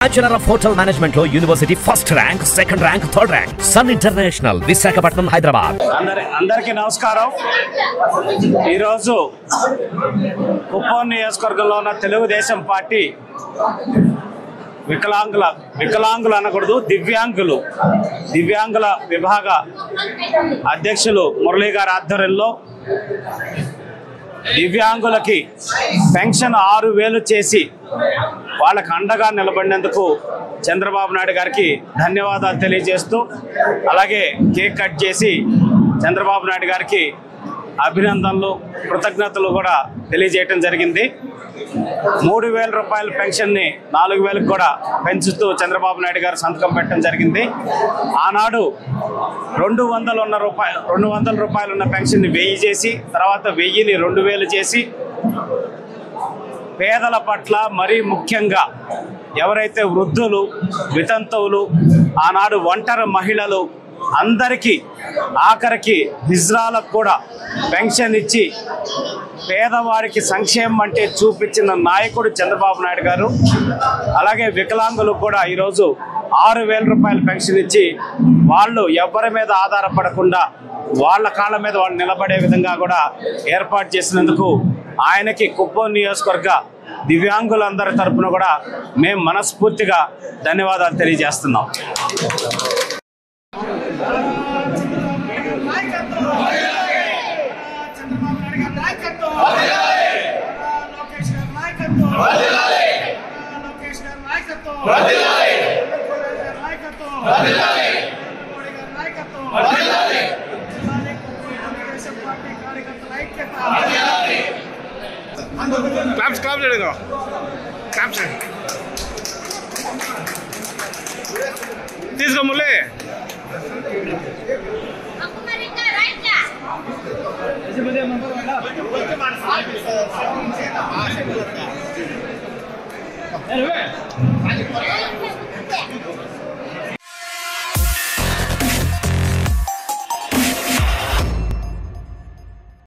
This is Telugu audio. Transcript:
బ్యాచులర్ ఆఫ్ హోటల్ మేనేజ్మెంట్ లో university first rank second rank third rank sun international Visakhapatnam Hyderabad అందరి అందరికీ నమస్కారం ఈరోజు కుప్పం నియోజకవర్గంలో ఉన్న తెలుగుదేశం పార్టీ వికలాంగుల వికలాంగులు అనకూడదు దివ్యాంగులు దివ్యాంగుల విభాగ అధ్యక్షులు మురళీ గారి ఆధ్వర్యంలో దివ్యాంగులకి పెన్షన్ ఆరు వేలు చేసి వాళ్ళకి అండగా నిలబడినందుకు చంద్రబాబు నాయుడు గారికి ధన్యవాదాలు తెలియజేస్తూ అలాగే కేక్ కట్ చేసి చంద్రబాబు నాయుడు గారికి అభినందనలు కృతజ్ఞతలు కూడా తెలియజేయటం జరిగింది మూడు వేల రూపాయల పెన్షన్ని నాలుగు వేలకు కూడా పెంచుతూ చంద్రబాబు నాయుడు గారు సంతకం పెట్టడం జరిగింది ఆనాడు రెండు వందలు ఉన్న రూపాయలు రెండు వందల రూపాయలు ఉన్న పెన్షన్ని వెయ్యి చేసి తర్వాత వెయ్యిని రెండు వేలు చేసి పేదల పట్ల మరీ ముఖ్యంగా ఎవరైతే వృద్ధులు వితంతువులు ఆనాడు ఒంటరి మహిళలు అందరికీ ఆఖరికి హిజ్రాలకు కూడా పెన్షన్ ఇచ్చి పేదవారికి సంక్షేమం అంటే చూపించిన నాయకుడు చంద్రబాబు నాయుడు గారు అలాగే వికలాంగులకు కూడా ఈరోజు ఆరు వేల రూపాయల పెన్షన్ ఇచ్చి వాళ్ళు ఎవరి మీద ఆధారపడకుండా వాళ్ళ కాళ్ళ మీద వాళ్ళు నిలబడే విధంగా కూడా ఏర్పాటు చేసినందుకు ఆయనకి కుప్పం నియోజకవర్గ దివ్యాంగులందరి తరపున కూడా మేము మనస్ఫూర్తిగా ధన్యవాదాలు తెలియజేస్తున్నాం చంద్రబాబు నాయుడు గారి నాయకత్వం లోకేష్ గారి నాయకత్వం లోకేష్ గారి నాయకత్వం గారి నాయకత్వం మోడీ గారి నాయకత్వం జిల్లాలే తెలుగుదేశం పార్టీ కార్యకర్తల ఐక్యత క్లాప్స్ క్లాప్ చేయండి క్లాప్స్ చేయండి తీసుకో మురళి Amerika Raja.